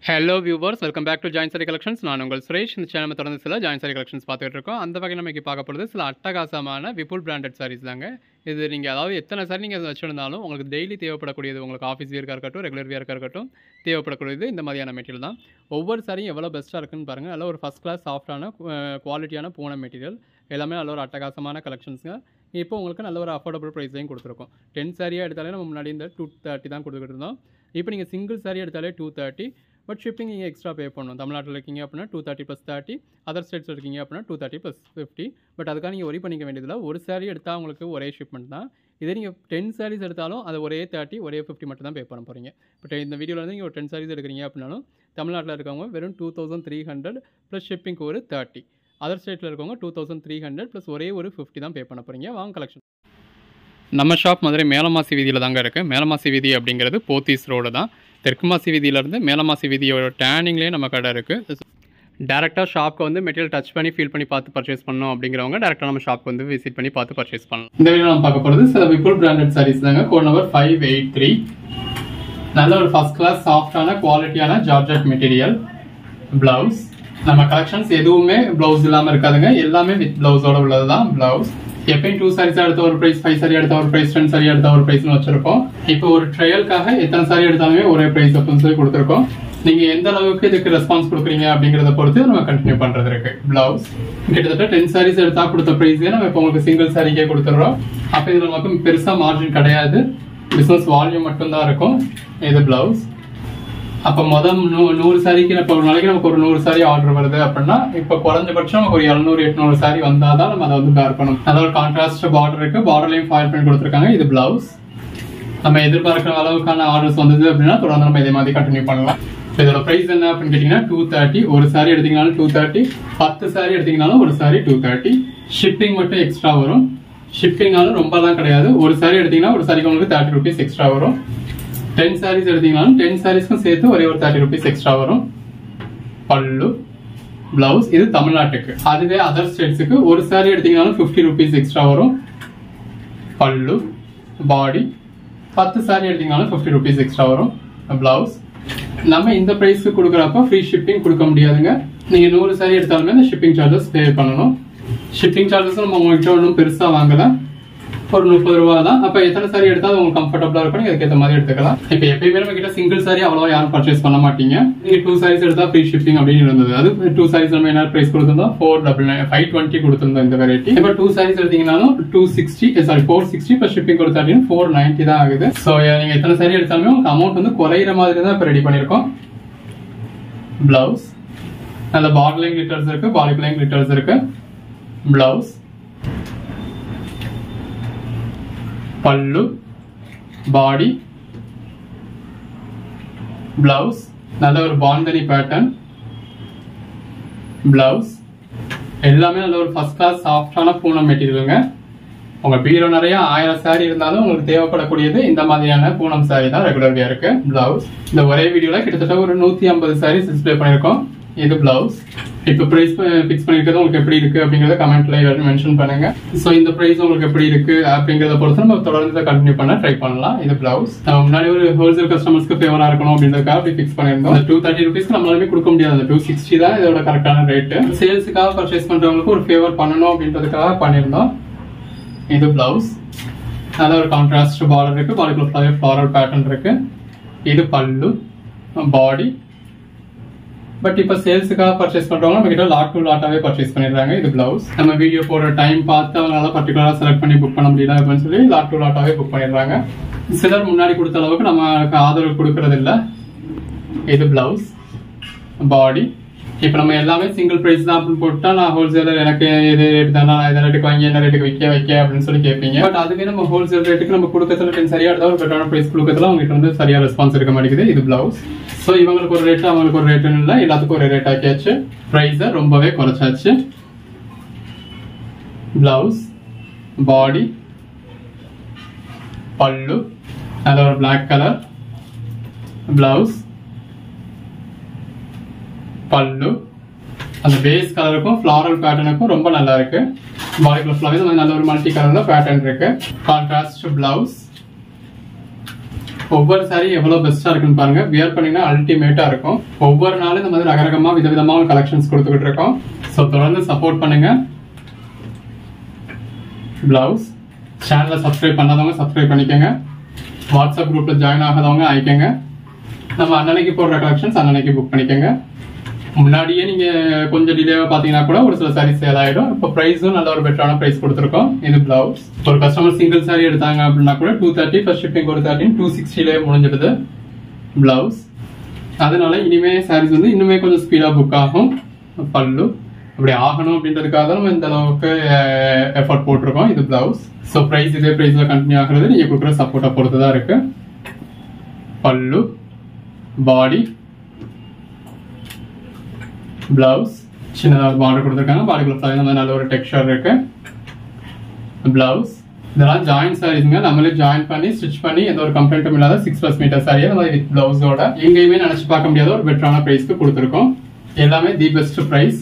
hello viewers welcome back to join sari collections நான் உங்கள் சுரேஷ் இந்த சேனல் தொடர்ந்து சில ஜாயின் சாரி கலெக்ஷன்ஸ் பார்த்துட்டு இருக்கோம் அந்த வகையில் நம்ம பார்க்க போகிறது சில அட்டகாசமான விபுல் பிராண்டட் சாரீஸ் தாங்க இது நீங்கள் அதாவது எத்தனை சாரி நீங்கள் வச்சுருந்தாலும் உங்களுக்கு டெய்லி தேவைப்படக்கூடியது உங்களுக்கு ஆஃபீஸ் வியர்க்காக இருக்கட்டும் ரெகுலர் வியர்க்காக இருக்கட்டும் தேவைப்படக்கூடியது இந்த மாதிரியான மெட்டீரியல் தான் ஒவ்வொரு சாரியும் எவ்வளோ பெஸ்ட்டாக இருக்குன்னு பாருங்கள் நல்ல ஒரு ஃபஸ்ட் கிளாஸ் சாஃப்டான குவாலிட்டியான பூனை மெட்டீரியல் எல்லாமே நல்ல ஒரு அட்டகாசமான கலெக்ஷன்ஸுங்க இப்போ உங்களுக்கு நல்ல ஒரு அஃபோர்டபுள் ப்ரைஸ்லையும் கொடுத்துருக்கோம் டென் சாரியாக எடுத்தாலே நம்ம முன்னாடி இந்த டூ தேர்ட்டி தான் கொடுத்துக்கிட்டு இருந்தோம் இப்போ நீங்கள் சிங்கிள் சாரி எடுத்தாலே டூ தேர்ட்டி பட் ஷிப்பிங் நீங்கள் எக்ஸ்ட்ரா பே பண்ணணும் தமிழ்நாட்டில் இருக்கீங்க அப்படின்னா two thirty plus thirty other ஸ்டேட்ஸில் இருக்கீங்க அப்படின்னா two thirty plus fifty but அதுக்காக நீங்கள் ஒரி பண்ணிக்க வேண்டியதில்லை ஒரு சாரீ எடுத்தால் உங்களுக்கு ஒரே ஷிப்மெண்ட் தான் இதே நீங்கள் டென் சாரீஸ் எடுத்தாலும் அது ஒரே தேர்ட்டி ஒரே ஃபிஃப்டி மட்டும் தான் பே பண்ண போகிறீங்க பட் இந்த வீடியோவில் வந்து நீங்கள் ஒரு டென் சாரீஸ் எடுக்கிறீங்க அப்படின்னாலும் தமிழ்நாட்டில் இருக்கவங்க வெறும் two thousand three hundred plus ஷிப்பிங்க்கு ஒரு தேர்ட்டி அதர் ஸ்டேட்டில் இருக்கவங்க two thousand three hundred plus ஒரே ஒரு ஃபிஃப்டி தான் பே பண்ண போகிறீங்க வாங்க கலெக்ஷன் நம்ம ஷாப் மதுரை மேலமாசி வீதியில் தாங்க இருக்குது மேலமாசி வீதி அப்படிங்கிறது போத்தீஸ் ரோடு தான் தெற்குமாசி வீதியிலேருந்து மேலமாசி வீதியோட டேனிங்லேயே நம்ம கடை இருக்குது டேரெக்டாக ஷாப்க்கு வந்து மெட்டீரியல் டச் பண்ணி ஃபீல் பண்ணி பார்த்து பர்ச்சேஸ் பண்ணணும் அப்படிங்கிறவங்க டேரெக்டாக நம்ம ஷாப்க்கு வந்து விசிட் பண்ணி பார்த்து பர்ச்சேஸ் பண்ணலாம் இந்த வீடியோ நம்ம பார்க்க போகிறது சில விபுல் பிராண்டட் சாரீஸ் தாங்க code number five eight three நல்ல ஒரு ஃபர்ஸ்ட் கிளாஸ் சாஃப்டான குவாலிட்டியான ஜார்ஜெட் மெட்டீரியல் பிளவுஸ் நம்ம கலெக்ஷன்ஸ் எதுவுமே பிளவுஸ் இல்லாமல் இருக்காதுங்க எல்லாமே வித் பிளவுஸோட உள்ளது தான் பிளவுஸ் எப்பயும் டூ சாரீஸ் எடுத்த ஒரு பிரைஸ் ஃபைவ் சாரி எடுத்த ஒரு பிரைஸ் டென் சாரி எடுத்த ஒரு பிரைஸ்னு வச்சிருப்போம் இப்போ ஒரு ட்ரையலுக்காக எத்தனை சாரி எடுத்தாலுமே ஒரே பிரைஸ் அப்படின்னு சொல்லி கொடுத்துருக்கோம் நீங்க எந்த அளவுக்கு இதுக்கு ரெஸ்பான்ஸ் கொடுக்குறீங்க அப்படிங்கறத பொறுத்து நம்ம கண்டினியூ பண்றது இருக்கு பிளவுஸ் கிட்டத்தட்ட டென் சாரீஸ் எடுத்தா கொடுத்த பிரைஸே நம்ம இப்போ உங்களுக்கு சிங்கிள் சாரிக்கே கொடுத்துறோம் அப்ப இதுல நமக்கு பெருசா மார்ஜின் கிடையாது பிசினஸ் வால்யூம் மட்டும் தான் இருக்கும் இது பிளவுஸ் அப்ப மொதல் நூ நூறு சாரிக்கு இப்போ ஒரு நாளைக்கு நமக்கு ஒரு நூறு சாரி ஆர்டர் வருது அப்படின்னா இப்போ குறைஞ்சபட்சம் நமக்கு ஒரு எழுநூறு எட்நூறு சாரி வந்தாதான் நம்ம அதை வந்து பேர் பண்ணணும் அதாவது கான்ட்ராஸ்ட் பார்டர் இருக்கு பார்டர்லையும் ஃபாயில் பண்ணி கொடுத்துருக்காங்க இது பிளவுஸ் நம்ம எதிர்பார்க்கிற அளவுக்கான ஆர்டர்ஸ் வந்தது அப்படின்னா தொடர்ந்து நம்ம இதே மாதிரி கண்டினியூ பண்ணலாம் இப்போ இதோட பிரைஸ் என்ன அப்படின்னு கேட்டிங்கன்னா டூ தேர்ட்டி ஒரு சாரி எடுத்தீங்கனாலும் டூ தேர்ட்டி பத்து சாரி எடுத்தீங்கனாலும் ஒரு சாரி டூ தேர்ட்டி ஷிப்பிங் மட்டும் எக்ஸ்ட்ரா வரும் ஷிப்பிங்னாலும் ரொம்பலாம் கிடையாது ஒரு சாரி எடுத்தீங்கன்னா ஒரு சாரிக்கு உங்களுக்கு தேர்ட்டி ருபீஸ் எக்ஸ்ட்ரா வரும் டென் சாரீஸ் எடுத்தீங்கனாலும் டென் சாரீஸ்க்கும் சேர்த்து ஒரே ஒரு தேர்ட்டி ருபீஸ் எக்ஸ்ட்ரா வரும் பல்லு பிளவுஸ் இது தமிழ்நாட்டுக்கு அதுவே அதர் ஸ்டேட்ஸுக்கு ஒரு சாரி எடுத்தீங்கனாலும் ஃபிஃப்டி ருபீஸ் எக்ஸ்ட்ரா வரும் பல்லு பாடி பத்து சாரி எடுத்தீங்கனாலும் ஃபிஃப்டி ருபீஸ் எக்ஸ்ட்ரா வரும் பிளவுஸ் நம்ம இந்த ப்ரைஸ்க்கு கொடுக்குறப்ப ஃப்ரீ ஷிப்பிங் கொடுக்க முடியாதுங்க நீங்கள் நூறு சாரி எடுத்தாலுமே இந்த ஷிப்பிங் சார்ஜஸ் பே பண்ணணும் ஷிப்பிங் சார்ஜஸ் நம்ம உங்ககிட்ட ஒன்றும் பெருசாக வாங்கலை ஒரு முப்பது ரூபா தான் அப்ப எத்தனை சாரி எடுத்தாலும் உங்களுக்கு கம்ஃபர்டபுளா இருக்கும் நீங்க அதுக்கேற்ற மாதிரி எடுத்துக்கலாம் இப்ப எப்பயுமே நம்ம கிட்ட சிங்கிள் சாரி அவ்வளவா யாரும் பர்ச்சேஸ் பண்ண மாட்டீங்க நீங்க டூ சாரீஸ் எடுத்தா ஃப்ரீ ஷிப்பிங் அப்படின்னு இருந்தது அது டூ சாரீஸ் நம்ம என்ன பிரைஸ் கொடுத்திருந்தோம் four double nine five twenty கொடுத்திருந்தோம் இந்த வெரைட்டி இப்ப டூ சாரீஸ் எடுத்தீங்கன்னாலும் two sixty sari four sixty இப்போ ஷிப்பிங் கொடுத்தாட்டியும் ஃபோர் நைன்டி தான் ஆகுது ஸோ நீங்க எத்தனை சாரி எடுத்தாலுமே உங்களுக்கு அமௌண்ட் வந்து குறையிற மாதிரி தான் இப்போ ரெடி பண்ணிருக்கோம் பிளவுஸ் நல்ல பார்டர்லைங் லிட்டர்ஸ் இருக்கு பாலிகுலைங் லிட்டர்ஸ் இருக்கு பிளவுஸ் పళ్ళు బాడీ బ్లౌజ్ நல்ல ஒரு பாந்தனி பேட்டர்ன் பிளவுஸ் எல்லாமே நல்ல ஒரு ஃபர்ஸ்ட் கிளாஸ் சாஃப்டான பூனம் மெட்டீரியலுங்க உங்க பீரோ நிறைய ஆயிரம் சாரி இருந்தாலும் உங்களுக்கு தேவைப்படக்கூடியது இந்த மாதிரியான பூனம் சாரி தான் ரெகுலர் வியருக்கு பிளவுஸ் இந்த ஒரே வீடியோல கிட்டத்தட்ட ஒரு நூத்தி ஐம்பது சாரி டிஸ்பிளே பண்ணிருக்கோம் இது பிளவுஸ் இப்போ பிரைஸ் ஃபிக்ஸ் பண்ணிருக்கிறது உங்களுக்கு எப்படி இருக்கு அப்படிங்கறத கமெண்ட்ல எல்லாரும் மென்ஷன் பண்ணுங்க ஸோ இந்த பிரைஸ் உங்களுக்கு எப்படி இருக்கு அப்படிங்கறத பொறுத்து நம்ம தொடர்ந்து கண்டினியூ பண்ண ட்ரை பண்ணலாம் இது பிளவுஸ் நம்ம முன்னாடி ஒரு ஹோல்சேல் கஸ்டமர்ஸ்க்கு ஃபேவரா இருக்கணும் அப்படின்றதுக்காக அப்படி ஃபிக்ஸ் பண்ணிருந்தோம் டூ தேர்ட்டி ருபீஸ்க்கு நம்மளாலுமே கொடுக்க முடியாது அந்த டூ சிக்ஸ்டி தான் இதோட கரெக்டான ரேட்டு சேல்ஸுக்காக பர்ச்சேஸ் பண்றவங்களுக்கு ஒரு ஃபேவர் பண்ணணும் அப்படின்றதுக்காக பண்ணியிருந்தோம் இது பிளவுஸ் நல்ல ஒரு கான்ட்ராஸ்ட் பார்டர் இருக்கு பாடிக்குள்ள ஃப்ளாரல் பேட்டர்ன் இருக்கு இது பல்லு பாடி பட் இப்போ சேல்ஸுக்காக பர்ச்சேஸ் பண்றவங்க நம்ம கிட்ட லாட் டு லாட்டாவே பர்ச்சேஸ் பண்ணிடுறாங்க இது பிளவுஸ் நம்ம வீடியோ போடுற டைம் பார்த்து அவங்களால பர்டிகுலரா செலக்ட் பண்ணி புக் பண்ண முடியல அப்படின்னு சொல்லி லாட் டு லாட்டாவே புக் பண்ணிடுறாங்க சிலர் முன்னாடி கொடுத்த அளவுக்கு நமக்கு ஆதரவு கொடுக்கறது இல்ல இது பிளவுஸ் பாடி இப்போ நம்ம எல்லாமே சிங்கிள் பிரைஸ் தான் அப்படின்னு போட்டா நான் ஹோல்சேலர் எனக்கு இது ரேட் தானே நான் இந்த ரேட்டுக்கு வாங்கி என்ன ரேட்டுக்கு விற்க வைக்க அப்படின்னு சொல்லி கேட்பீங்க பட் அதுவே நம்ம ஹோல்சேல் ரேட்டுக்கு நம்ம கொடுக்கறதுல டென் சரியா எடுத்தா ஒரு பெட்டரான பிரைஸ் கொடுக்கறதுல அவங்ககிட்ட வந்து சரியா ரெஸ்பான்ஸ் இருக்க மாட்டேங்குது இது பிளவுஸ் ஸோ இவங்களுக்கு ஒரு ரேட் அவங்களுக்கு ஒரு ரேட்டுன்னு இல்லை எல்லாத்துக்கும் ஒரு ரேட் ஆக்கியாச்சு ப்ரைஸை ரொம்பவே குறைச்சாச்சு பிளவுஸ் பாடி பல்லு நல்ல ஒரு பிளாக் கலர் பிளவுஸ் பல்லு அந்த பேஸ் கலருக்கும் ஃப்ளாரல் பேட்டர்னுக்கும் ரொம்ப நல்லா இருக்கு பாடிக்குள்ள ஃப்ளவர் நல்ல ஒரு மல்டி கலர்ல பேட்டர்ன் இருக்கு கான்ட்ராஸ்ட் பிளவுஸ் ஒவ்வொரு saree எவ்வளவு பெஸ்டா இருக்குன்னு பாருங்க வியர் பண்ணீங்கன்னா அல்டிமேட்டா இருக்கும் ஒவ்வொரு நாளும் இந்த மாதிரி ரகரகமா விதவிதமான கலெக்ஷன்ஸ் கொடுத்துக்கிட்டு இருக்கோம் ஸோ தொடர்ந்து சப்போர்ட் பண்ணுங்க பிளவுஸ் சேனலை சப்ஸ்கிரைப் பண்ணாதவங்க சப்ஸ்கிரைப் பண்ணிக்கோங்க வாட்ஸ்அப் குரூப்ல ஜாயின் ஆகாதவங்க ஆயிக்கங்க நம்ம அன்னன்னைக்கு போடுற கலெக்ஷன்ஸ் அன்னன்னைக்கு புக் பண்ணிக்கோங்க முன்னாடியே நீங்க கொஞ்சம் டிலேவா பாத்தீங்கன்னா கூட ஒரு சில சாரீ சேல் ஆயிடும் இப்போ பிரைஸும் நல்ல ஒரு பெட்டரான பிரைஸ் கொடுத்துருக்கோம் இது பிளவுஸ் ஒரு கஸ்டமர் சிங்கிள் சாரி எடுத்தாங்க அப்படின்னா கூட டூ தேர்ட்டி ஃபர்ஸ்ட் ஷிப்பிங் ஒரு தேர்ட்டின் டூ சிக்ஸ்டிலே முடிஞ்சிடுது பிளவுஸ் அதனால இனிமே சாரீஸ் வந்து இன்னுமே கொஞ்சம் ஸ்பீடா புக் ஆகும் பல்லு அப்படி ஆகணும் அப்படின்றதுக்காக தான் நம்ம இந்த அளவுக்கு எஃபர்ட் போட்டிருக்கோம் இது பிளவுஸ் ஸோ ப்ரைஸ் இதே ப்ரைஸ்ல கண்டினியூ ஆகுறது நீங்க கொடுக்குற சப்போர்ட்டை பொறுத்து தான் இருக்கு பல்லு பாடி பிளவுஸ் சின்னதாக பார்டர் கொடுத்துருக்காங்க பாடிக்குள்ள இந்த மாதிரி நல்ல ஒரு டெக்ஸ்சர் இருக்கு பிளவுஸ் இதெல்லாம் ஜாயின் சாரீஸ்ங்க நம்மளே ஜாயின் பண்ணி ஸ்டிச் பண்ணி எந்த ஒரு கம்ப்ளைண்ட்டும் இல்லாத சிக்ஸ் ப்ளஸ் மீட்டர் சாரி அந்த மாதிரி வித் பிளவுஸோட எங்கேயுமே நினைச்சு பார்க்க முடியாத ஒரு பெட்டரான பிரைஸ்க்கு கொடுத்துருக்கோம் எல்லாமே the best price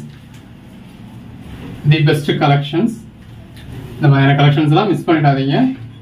the best collections இந்த மாதிரியான கலெக்ஷன்ஸ் எல்லாம் மிஸ் பண்ணிடாதீங்க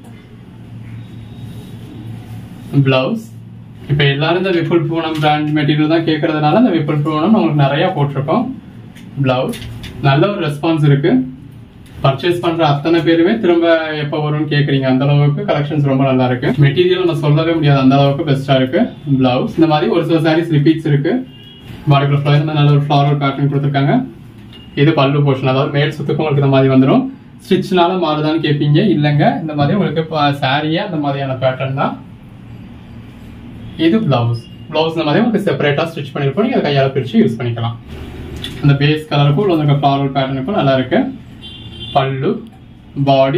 பிளவுஸ் இப்போ எல்லாரும் இந்த விப்புல் பூனம் பிராண்ட் மெட்டீரியல் தான் கேட்கறதுனால இந்த விப்புல் பூனம் உங்களுக்கு நிறைய போட்டிருக்கோம் பிளவுஸ் நல்ல ஒரு ரெஸ்பான்ஸ் இருக்கு பர்ச்சேஸ் பண்ற அத்தனை பேருமே திரும்ப எப்போ வரும்னு கேக்குறீங்க அந்த அளவுக்கு கலெக்ஷன்ஸ் ரொம்ப நல்லா இருக்கு மெட்டீரியல் நம்ம சொல்லவே முடியாது அந்த அளவுக்கு பெஸ்டா இருக்கு பிளவுஸ் இந்த மாதிரி ஒரு சில சாரீஸ் ரிப்பீட்ஸ் இருக்கு பாடிக்குள்ள ஃப்ளவர் இந்த நல்ல ஒரு ஃப்ளாரல் பேட்டர்ன் கொடுத்துருக்காங்க இது பல்லு போர்ஷன் அதாவது மேல் சுத்துக்கு உங்களுக்கு இந்த மாதிரி வந்துடும் ஸ்டிச்னால மாறுதான்னு கேட்பீங்க இல்லைங்க இந்த மாதிரி உங்களுக்கு சாரியே அந்த மாதிரியான பேட்டர்ன் தான் இது பிளவுஸ் பிளவுஸ் இந்த மாதிரி உங்களுக்கு செப்பரேட்டா ஸ்டிச் பண்ணிருப்போம் நீங்க அதை கையால பிரிச்சு யூஸ் பண்ணிக்கலாம் அந்த பேஸ் கலருக்கும் உள்ள இருக்க ஃப்ளாரல் பேட்டர்னுக்கும் நல்லா இருக்கு பல்லு பாடி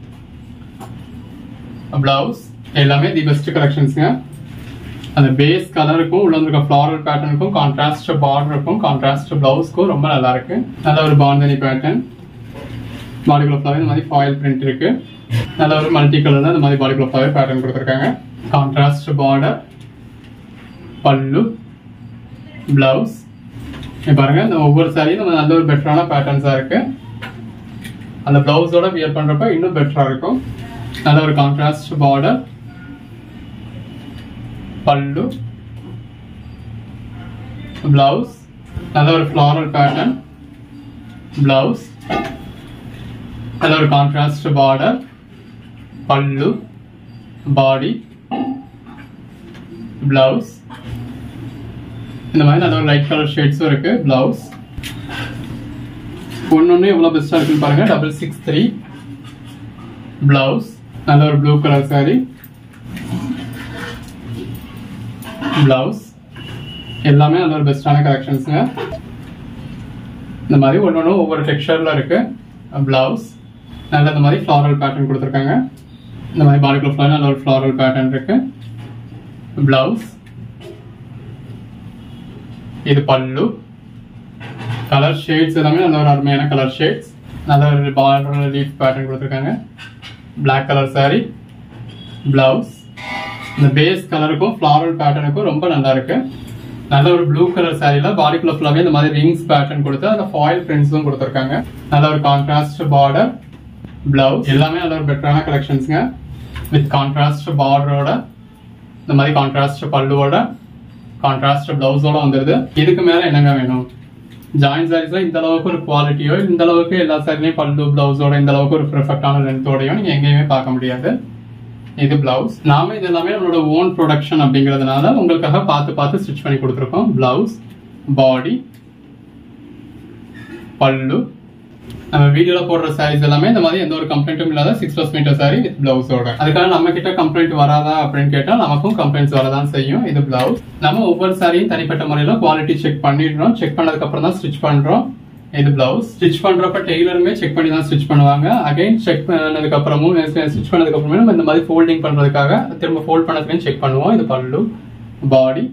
பிளவுஸ் எல்லாமே தி பெஸ்ட் கலெக்ஷன்ஸ்ங்க அந்த பேஸ் கலருக்கும் உள்ள இருக்க ஃப்ளாரல் பேட்டர்னுக்கும் கான்ட்ராஸ்ட் பார்டருக்கும் கான்ட்ராஸ்ட் பிளவுஸ்க்கும் ரொம்ப நல்லா இருக்கு நல்ல ஒரு பாந்தனி பேட்டர்ன் பாடிக்குள்ள ஃப்ளவர் இந்த மாதிரி ஃபாயில் பிரிண்ட் இருக்கு நல்ல ஒரு மல்டி கலர்ல இந்த மாதிரி பாடிக்குள்ள ஃப்ளவர் பேட்டர்ன் கொடுத்துருக்காங்க கான்ட்ராஸ்ட் பார்டர் பல்லு பிளவுஸ் பாருங்க இந்த ஒவ்வொரு சாரியும் நம்ம நல்ல ஒரு பெட்டரான பேட்டர்ன்ஸா இருக்கு அந்த பிளவுஸோட வியர் பண்றப்ப இன்னும் பெட்டரா இருக்கும் நல்ல ஒரு கான்ட்ராஸ்ட் பார்டர் பல்லு பிளவுஸ் நல்ல ஒரு ஃப்ளாரல் பேட்டர்ன் பிளவுஸ் நல்ல ஒரு கான்ட்ராஸ்ட் பார்டர் பல்லு பாடி பிளவுஸ் இந்த மாதிரி நல்ல ஒரு லைட் கலர் ஷேட்ஸும் இருக்கு பிளவுஸ் ஒன்னொன்னு எவ்வளவு பெஸ்டா இருக்குன்னு பாருங்க டபுள் சிக்ஸ் த்ரீ பிளவுஸ் நல்ல ஒரு ப்ளூ கலர் சாரி பிளவுஸ் எல்லாமே நல்ல ஒரு பெஸ்டான கலெக்ஷன்ஸுங்க இந்த மாதிரி ஒன்று ஒவ்வொரு டெக்ஸ்சர்ல இருக்கு பிளவுஸ் நல்ல இந்த மாதிரி ஃப்ளாரல் பேட்டர்ன் கொடுத்துருக்காங்க இந்த மாதிரி பாடிக்குள்ள ஃப்ளார் நல்ல ஒரு ஃப்ளாரல் பேட்டர்ன் இருக்கு பிளவுஸ் இது பல்லு கலர் ஷேட்ஸ் எல்லாமே நல்ல ஒரு அருமையான கலர் ஷேட்ஸ் நல்ல ஒரு பார்டர் லீஃப் பேட்டர்ன் கொடுத்துருக்காங்க பிளாக் கலர் saree பிளவுஸ் இந்த பேஸ் கலருக்கும் ஃப்ளாரல் பேட்டர்னுக்கும் ரொம்ப நல்லா இருக்கு நல்ல ஒரு ப்ளூ கலர் சாரியில பாடிக்குள்ள ஃபுல்லாவே இந்த மாதிரி ரிங்ஸ் பேட்டர்ன் கொடுத்து அந்த ஃபாயில் பிரிண்ட்ஸும் கொடுத்துருக்காங்க நல்ல ஒரு கான்ட்ராஸ்ட் பார்டர் பிளவுஸ் எல்லாமே நல்ல ஒரு பெட்டரான கலெக்ஷன்ஸ்ங்க வித் கான்ட்ராஸ்ட் பார்டரோட இந்த மாதிரி கான்ட்ராஸ்ட் பல்லுவோட கான்ட்ராஸ்ட் பிளவுஸோட வந்துருது இதுக்கு மேல என்னங்க வேணும் ஜாயின் சாரீஸ்ல இந்த அளவுக்கு ஒரு குவாலிட்டியோ இந்த அளவுக்கு எல்லா சாரிலையும் பல்லு பிளவுஸோட இந்த அளவுக்கு ஒரு பெர்ஃபெக்டான லென்த்தோடையும் நீங்க எங்கேயுமே பார்க்க முடியாது இது பிளவுஸ் நாம இது எல்லாமே நம்மளோட ஓன் ப்ரொடக்ஷன் அப்படிங்கறதுனால உங்களுக்காக பார்த்து பார்த்து ஸ்டிச் பண்ணி கொடுத்துருக்கோம் பிளவுஸ் பாடி பல்லு நம்ம வீடியோல போடுற சாரீஸ் எல்லாமே இந்த மாதிரி எந்த ஒரு கம்ப்ளைண்ட்டும் இல்லாத six plus metre sari with பிளவுஸோட அதுக்காக நம்ம கிட்ட கம்ப்ளைண்ட் வராதா அப்படின்னு கேட்டா நமக்கும் கம்ப்ளைண்ட்ஸ் வரதான் செய்யும் இது பிளவுஸ் நம்ம ஒவ்வொரு சாரியும் தனிப்பட்ட முறையில குவாலிட்டி செக் பண்ணிடுறோம் செக் பண்ணதுக்கு அப்புறம் தான் ஸ்டிச் பண்றோம் இது பிளவுஸ் ஸ்டிச் பண்றப்ப டெய்லருமே செக் பண்ணி தான் ஸ்டிச் பண்ணுவாங்க அகைன் செக் பண்ணதுக்கு அப்புறமும் ஸ்டிச் பண்ணதுக்கு அப்புறமே நம்ம இந்த மாதிரி ஃபோல்டிங் பண்றதுக்காக திரும்ப ஃபோல்ட் பண்ணதுக்கு செக் பண்ணுவோம் இது பல்லு பாடி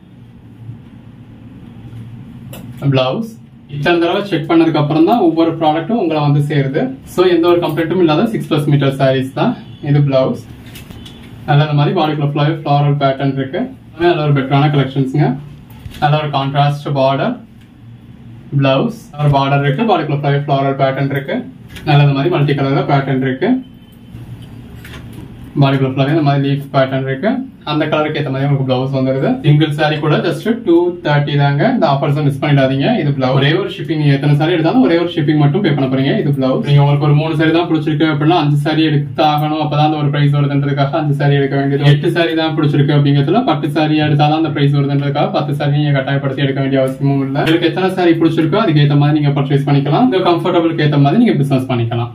பிளவுஸ் இத்தனை தடவை செக் பண்ணதுக்கு அப்புறம் தான் ஒவ்வொரு ப்ராடக்ட்டும் உங்களை வந்து சேருது ஸோ எந்த ஒரு கம்ப்ளைண்ட்டும் இல்லாத சிக்ஸ் பிளஸ் மீட்டர் சாரீஸ் தான் இது பிளவுஸ் நல்ல இந்த மாதிரி பாடிக்குள்ள ஃபுல்லாகவே ஃப்ளாரல் பேட்டர்ன் இருக்கு எல்லாமே நல்ல ஒரு பெட்டரான கலெக்ஷன்ஸுங்க நல்ல ஒரு கான்ட்ராஸ்ட் பார்டர் பிளவுஸ் ஒரு பார்டர் இருக்கு பாடிக்குள்ள ஃபுல்லாகவே ஃப்ளாரல் பேட்டர்ன் இருக்கு நல்ல இந்த மாதிரி மல்டி கலர்ல பேட்டர்ன் இருக்கு பாடிக்குள்ள ஃபுல்லாகவே இந்த மாதிரி லீஃப் பேட்டர்ன் இருக்கு அந்த கலருக்கு ஏற்ற மாதிரி உங்களுக்கு பிளவுஸ் வந்துருது சிங்கிள் saree கூட ஜஸ்ட் டூ தேர்ட்டி தாங்க இந்த ஆஃபர்ஸ் மிஸ் பண்ணிடாதீங்க இது பிளவுஸ் ஒரே ஒரு ஷிப்பிங் எத்தனை saree எடுத்தாலும் ஒரே ஒரு ஷிப்பிங் மட்டும் பே பண்ண போறீங்க இது பிளவுஸ் நீங்க உங்களுக்கு ஒரு மூணு saree தான் பிடிச்சிருக்கு அப்படின்னா அஞ்சு saree எடுத்து ஆகணும் அப்பதான் அந்த ஒரு பிரைஸ் வருதுன்றதுக்காக அஞ்சு saree எடுக்க வேண்டியது எட்டு saree தான் பிடிச்சிருக்கு அப்படிங்கிறதுல பத்து saree எடுத்தாதான் அந்த பிரைஸ் வருதுன்றதுக்காக பத்து saree நீங்க கட்டாயப்படுத்தி எடுக்க வேண்டிய அவசியமும் இல்லை உங்களுக்கு எத்தனை saree பிடிச்சிருக்கோ அதுக்கு ஏற்ற மாதிரி நீங்க பர்ச்சேஸ் பண்ணிக்கலாம் இந்த கம்ஃபர்டபுளுக்கு ஏற்ற மாதிரி நீங்க பிசினஸ் பண்ணிக்கலாம்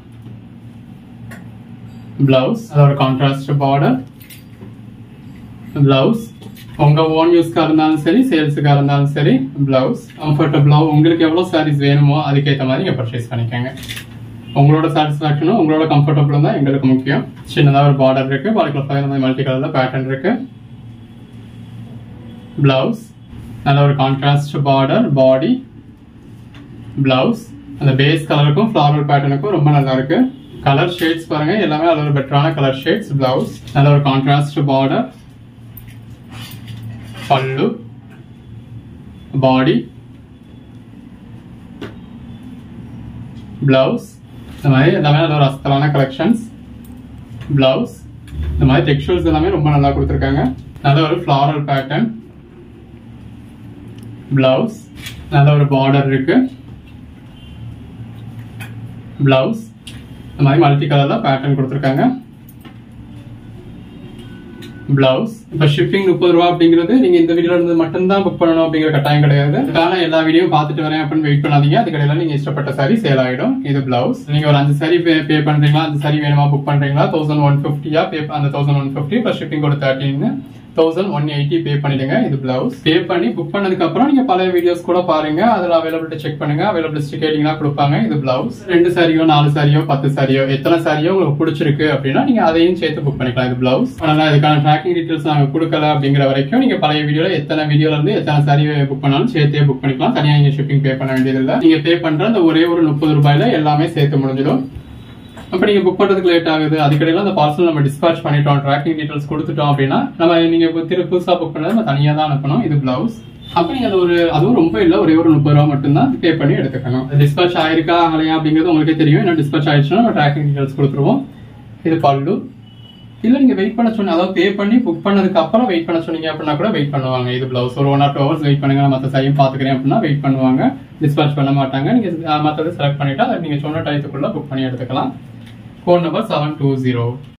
பிளவுஸ் அதோட கான்ட்ராஸ்ட் பார்டர் பிளவுஸ் உங்க ஓன் யூஸ்க்கா இருந்தாலும் சரி சேல்ஸுக்கா இருந்தாலும் சரி பிளவுஸ் கம்ஃபர்டபுளா உங்களுக்கு எவ்வளவு சாரீஸ் வேணுமோ அதுக்கேற்ற மாதிரி நீங்க பர்ச்சேஸ் பண்ணிக்கோங்க உங்களோட சாட்டிஸ்ஃபேக்ஷனும் உங்களோட கம்ஃபர்டபுளும் தான் எங்களுக்கு முக்கியம் சின்னதா ஒரு பார்டர் இருக்கு பாடிக்குள்ள இந்த மாதிரி மல்டி கலர்ல பேட்டர்ன் இருக்கு பிளவுஸ் நல்ல ஒரு கான்ட்ராஸ்ட் பார்டர் பாடி பிளவுஸ் அந்த பேஸ் கலருக்கும் ஃப்ளாரல் பேட்டர்னுக்கும் ரொம்ப நல்லா இருக்கு கலர் ஷேட்ஸ் பாருங்க எல்லாமே நல்ல ஒரு பெட்டரான கலர் ஷேட்ஸ் பிளவுஸ் நல்ல ஒரு கான்ட்ராஸ்ட் பார்டர் பல்லு பாடி பிளவுஸ் இந்த மாதிரி எல்லாமே நல்ல ஒரு அஸ்தலான கலெக்ஷன்ஸ் பிளவுஸ் இந்த மாதிரி டெக்ஸ்டர்ஸ் எல்லாமே ரொம்ப நல்லா கொடுத்துருக்காங்க நல்ல ஒரு ஃப்ளாரல் பேட்டர்ன் பிளவுஸ் நல்ல ஒரு பார்டர் இருக்கு பிளவுஸ் இந்த மாதிரி மல்டி கலர்ல பேட்டர்ன் கொடுத்துருக்காங்க பிளவுஸ் இப்ப ஷிப்பிங் முப்பது ரூபா அப்படிங்கிறது நீங்க இந்த வீடியோல இருந்து மட்டும்தான் புக் பண்ணணும் அப்படிங்கிற கட்டாயம் கிடையாது அதுக்கான எல்லா வீடியோ பார்த்துட்டு வரேன் அப்படின்னு வெயிட் பண்ணாதீங்க அதுக்கடையில நீங்க இஷ்டப்பட்ட சாரி சேல் ஆயிடும் இது பிளவுஸ் நீங்க ஒரு அஞ்சு சாரி பே பே பண்றீங்களா அஞ்சு சாரி வேணுமா புக் பண்றீங்களா தௌசண்ட் ஒன் பிப்டியா பே அந்த தௌசண்ட் ஒன் பிப்டி இப்போ ஷிப்பிங் ஒரு தேர்ட்டின் தௌசண்ட் ஒன் எயிட்டி பே பண்ணிடுங்க இது பிளவுஸ் பே பண்ணி புக் பண்ணதுக்கு அப்புறம் நீங்க பழைய வீடியோஸ் கூட பாருங்க அதுல அவைலபிலிட்டி செக் பண்ணுங்க அவைலபிலிட்டி கேட்டீங்கன்னா கொடுப்பாங்க இது பிளவுஸ் ரெண்டு சாரியோ நாலு சாரியோ பத்து சாரியோ எத்தனை சாரியோ உங்களுக்கு பிடிச்சிருக்கு அப்படின்னா நீங்க அதையும் சேர்த்து புக் பண்ணிக்கலாம் இது பிளவுஸ் அதனால இதுக்கான ட்ராக்கிங் டீடைல்ஸ் நாங்க கொடுக்கல அப்படிங்கிற வரைக்கும் நீங்க பழைய வீடியோல எத்தனை வீடியோல இருந்து எத்தனை சாரி புக் பண்ணாலும் சேர்த்தே புக் பண்ணிக்கலாம் தனியா நீங்க ஷிப்பிங் பே பண்ண வேண்டியது இல்ல நீங்க பே பண்ற அந்த ஒரே ஒரு முப்பது ரூபாயில எல்லாமே சேர்த்து முடிஞ்சிடும் அப்ப நீங்க புக் பண்றதுக்கு லேட் ஆகுது அதுக்கடையில அந்த பார்சல் நம்ம டிஸ்பாச் பண்ணிட்டோம் ட்ராக்கிங் டீடைல்ஸ் கொடுத்துட்டோம் அப்படின்னா நம்ம நீங்க இப்ப திரு புதுசா புக் பண்ணது நம்ம தனியா தான் அனுப்பணும் இது பிளவுஸ் அப்ப நீங்க அது ஒரு அதுவும் ரொம்ப இல்ல ஒரே ஒரு முப்பது ரூபா மட்டும்தான் பே பண்ணி எடுத்துக்கணும் டிஸ்பாச் ஆயிருக்கா ஆகலையா அப்படிங்கிறது உங்களுக்கே தெரியும் என்ன டிஸ்பாச் ஆயிடுச்சுன்னா நம்ம ட்ராக்கிங் டீடைல்ஸ் கொடுத்துருவோம் இது பல்லு இல்ல நீங்க வெயிட் பண்ண சொன்ன அதாவது பே பண்ணி புக் பண்ணதுக்கு அப்புறம் வெயிட் பண்ண சொன்னீங்க அப்படின்னா கூட வெயிட் பண்ணுவாங்க இது பிளவுஸ் ஒரு one or two hours wait பண்ணுங்க நான் மற்ற சையும் பாத்துக்கிறேன் அப்படின்னா வெயிட் பண்ணுவாங்க டிஸ்பாச் பண்ண மாட்டாங்க நீங்க மற்றது செலக்ட் பண்ணிட்டு அதை நீங்க சொன்ன டயத்துக்குள்ள புக் பண்ணி எடுத்துக்கலாம் phone number seven two zero